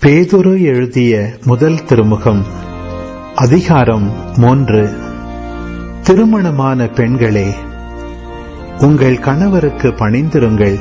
பேதுரு எழுதிய முதல் திருமுகம் அதிகாரம் மூன்று திருமணமான பெண்களே உங்கள் கணவருக்கு பணிந்திருங்கள்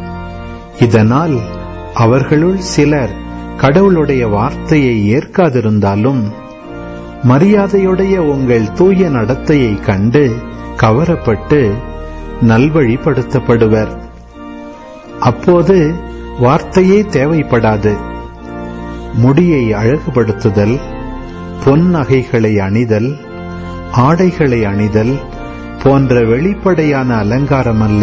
இதனால் அவர்களுள் சிலர் கடவுளுடைய வார்த்தையை ஏற்காதிருந்தாலும் மரியாதையுடைய உங்கள் தூய நடத்தையை கண்டு கவரப்பட்டு நல்வழிப்படுத்தப்படுவர் அப்போது வார்த்தையே தேவைப்படாது முடியை அழகுபடுத்துதல் பொன் நகைகளை அணிதல் ஆடைகளை அணிதல் போன்ற வெளிப்படையான அலங்காரம் அல்ல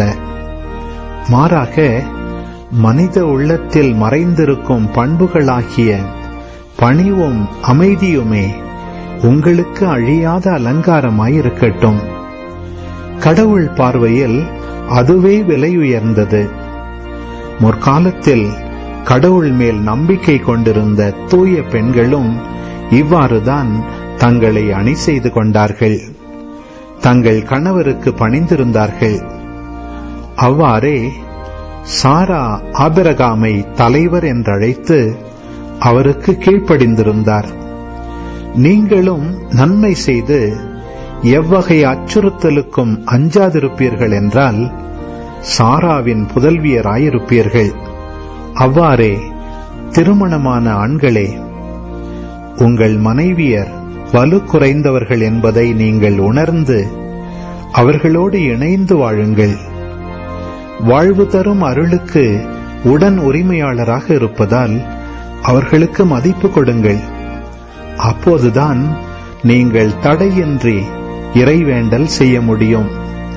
மாறாக மனித உள்ளத்தில் மறைந்திருக்கும் பண்புகளாகிய பணிவும் அமைதியுமே உங்களுக்கு அழியாத அலங்காரமாயிருக்கட்டும் கடவுள் பார்வையில் அதுவே விலை உயர்ந்தது முற்காலத்தில் கடவுள் மேல் நம்பிக்கை கொண்டிருந்த தூய பெண்களும் இவ்வாறுதான் தங்களை அணி செய்து கொண்டார்கள் தங்கள் கணவருக்கு பணிந்திருந்தார்கள் அவ்வாறே சாரா ஆபிரகாமை தலைவர் என்றழைத்து அவருக்கு கீழ்ப்படிந்திருந்தார் நீங்களும் நன்மை செய்து எவ்வகை அச்சுறுத்தலுக்கும் அஞ்சாதிருப்பீர்கள் என்றால் சாராவின் புதல்வியராயிருப்பீர்கள் அவ்வாறே திருமணமான ஆண்களே உங்கள் மனைவியர் வலு குறைந்தவர்கள் என்பதை நீங்கள் உணர்ந்து அவர்களோடு இணைந்து வாழுங்கள் வாழ்வு தரும் அருளுக்கு உடன் உரிமையாளராக இருப்பதால் அவர்களுக்கு மதிப்பு கொடுங்கள் அப்போதுதான் நீங்கள் தடையின்றி இறைவேண்டல் செய்ய முடியும்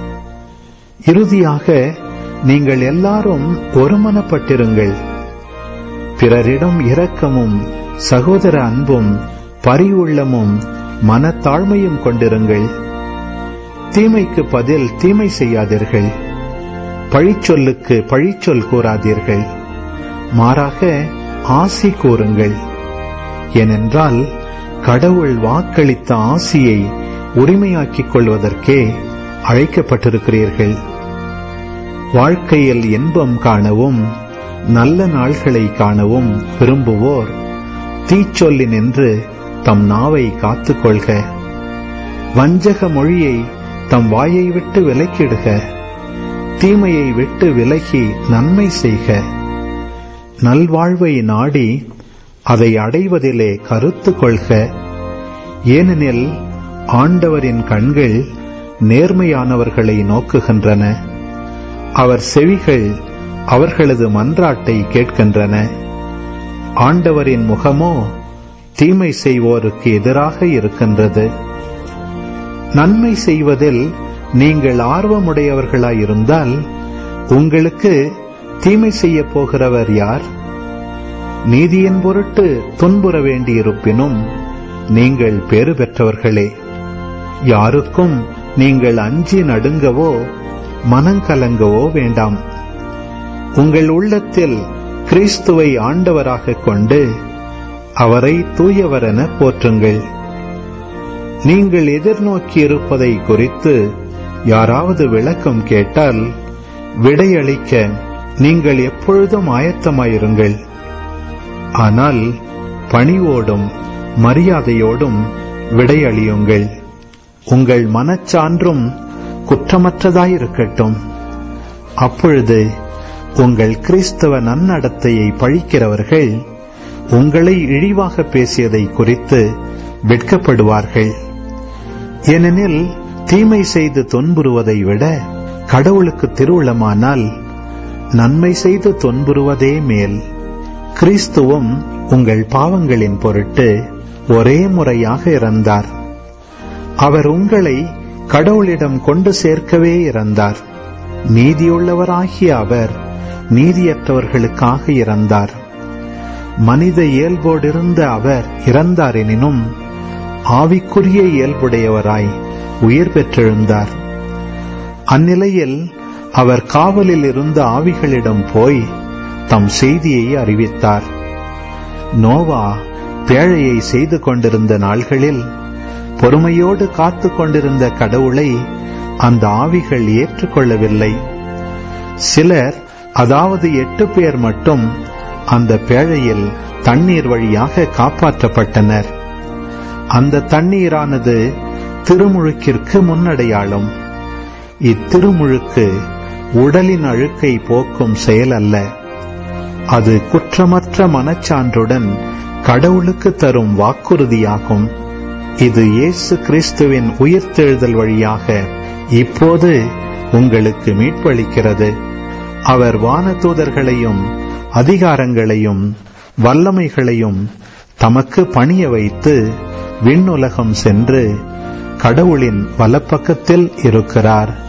இறுதியாக நீங்கள் எல்லாரும் ஒருமனப்பட்டிருங்கள் பிறரிடம் இரக்கமும் சகோதர அன்பும் பரிவுள்ளமும் மனத்தாழ்மையும் கொண்டிருங்கள் தீமைக்கு பதில் தீமை செய்யாதீர்கள் பழிச்சொல்லுக்கு பழிச்சொல் கூறாதீர்கள் மாறாக ஆசி கூறுங்கள் ஏனென்றால் கடவுள் வாக்களித்த ஆசியை உரிமையாக்கிக் கொள்வதற்கே அழைக்கப்பட்டிருக்கிறீர்கள் வாழ்க்கையில் இன்பம் காணவும் நல்ல நாள்களை காணவும் விரும்புவோர் தீச்சொல்லி நின்று தம் நாவை காத்துக்கொள்க வஞ்சக மொழியை தம் வாயை விட்டு விலக்கிடுக தீமையை விட்டு விலகி நன்மை செய்க நல்வாழ்வை நாடி அதை அடைவதிலே கருத்து கொள்க ஏனெனில் ஆண்டவரின் கண்கள் நேர்மையானவர்களை நோக்குகின்றன அவர் செவிகள் அவர்களது மன்றாட்டை கேட்கின்றன ஆண்டவரின் முகமோ தீமை செய்வோருக்கு எதிராக இருக்கின்றது நன்மை செய்வதில் நீங்கள் ஆர்வமுடையவர்களாயிருந்தால் உங்களுக்கு தீமை செய்ய போகிறவர் யார் நீதியின் பொருட்டு துன்புற வேண்டியிருப்பினும் நீங்கள் பேறு பெற்றவர்களே யாருக்கும் நீங்கள் அஞ்சி நடுங்கவோ மனங்கலங்கவோ வேண்டாம் உங்கள் உள்ளத்தில் கிறிஸ்துவை ஆண்டவராக கொண்டு அவரை தூயவரென போற்றுங்கள் நீங்கள் எதிர்நோக்கி இருப்பதை குறித்து யாராவது விளக்கம் கேட்டால் விடையளிக்க நீங்கள் எப்பொழுதும் ஆயத்தமாயிருங்கள் ஆனால் பணிவோடும் மரியாதையோடும் விடையளியுங்கள் உங்கள் மனச்சான்றும் குற்றமற்றதாயிருக்கட்டும் அப்பொழுது உங்கள் கிறிஸ்தவ நன்னடத்தையை பழிக்கிறவர்கள் உங்களை இழிவாக பேசியதை குறித்து வெட்கப்படுவார்கள் ஏனெனில் தீமை செய்து துன்புறுவதை விட கடவுளுக்கு திருவுளமானால் நன்மை செய்து துன்புறுவதே மேல் கிறிஸ்துவும் உங்கள் பாவங்களின் பொருட்டு ஒரே முறையாக இறந்தார் அவர் உங்களை கடவுளிடம் கொண்டு சேர்க்கவே இறந்தார் நீதியுள்ளவராகிய அவர் நீதியற்றவர்களுக்காக இறந்தார் மனித இயல்போடிருந்த அவர் இறந்தார் எனினும் ஆவிக்குரிய இயல்புடையவராய் உயிர் பெற்றெழுந்தார் அந்நிலையில் அவர் காவலில் இருந்த ஆவிகளிடம் போய் தம் செய்தியை அறிவித்தார் நோவா பேழையை செய்து கொண்டிருந்த நாள்களில் பொறுமையோடு காத்து கொண்டிருந்த கடவுளை அந்த ஆவிகள் ஏற்றுக்கொள்ளவில்லை சிலர் அதாவது எட்டு பேர் மட்டும் அந்த பேழையில் தண்ணீர் வழியாக காப்பாற்றப்பட்டனர் அந்த தண்ணீரானது திருமுழுக்கிற்கு முன்னடையாளம் இத்திருமுழுக்கு உடலின் அழுக்கை போக்கும் செயல் அல்ல அது குற்றமற்ற மனச்சான்றுடன் கடவுளுக்கு தரும் வாக்குறுதியாகும் இது இயேசு கிறிஸ்துவின் உயிர்த்தெழுதல் வழியாக இப்போது உங்களுக்கு மீட்பளிக்கிறது அவர் வானதூதர்களையும் அதிகாரங்களையும் வல்லமைகளையும் தமக்கு பணிய வைத்து விண்ணுலகம் சென்று கடவுளின் வலப்பக்கத்தில் இருக்கிறார்